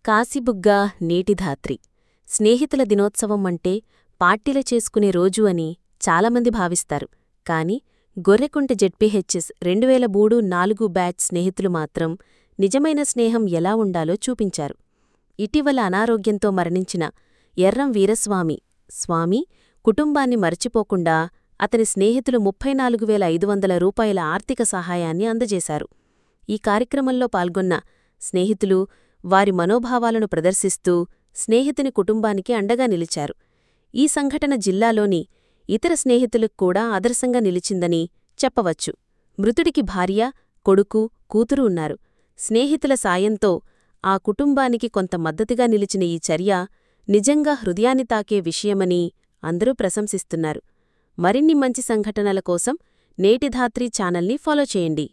కాశీబుగ్గ నీటిధాత్రి స్నేహితుల దినోత్సవం అంటే పార్టీల చేసుకునే రోజు అని చాలామంది భావిస్తారు కాని గొర్రెకుంట జెడ్పీహెచ్ఎస్ రెండువేల మూడు నాలుగు బ్యాచ్ స్నేహితులు మాత్రం నిజమైన స్నేహం ఎలా ఉండాలో చూపించారు ఇటీవల అనారోగ్యంతో మరణించిన ఎర్రం వీరస్వామి స్వామి కుటుంబాన్ని మరచిపోకుండా అతని స్నేహితులు ముప్పై నాలుగు వేల ఐదు వందల రూపాయల ఆర్థిక సహాయాన్ని అందజేశారు ఈ కార్యక్రమంలో పాల్గొన్న స్నేహితులు వారి మనోభావాలను ప్రదర్శిస్తూ స్నేహితుని కుటుంబానికి అండగా నిలిచారు ఈ సంఘటన జిల్లాలోని ఇతర స్నేహితులకు కూడా ఆదర్శంగా నిలిచిందని చెప్పవచ్చు మృతుడికి భార్య కొడుకు కూతురు ఉన్నారు స్నేహితుల సాయంతో ఆ కుటుంబానికి కొంత మద్దతుగా నిలిచిన ఈ చర్య నిజంగా హృదయాన్ని తాకే విషయమని అందరూ ప్రశంసిస్తున్నారు మరిన్ని మంచి సంఘటనల కోసం నేటిధాత్రి ఛానల్ని ఫాలో చేయండి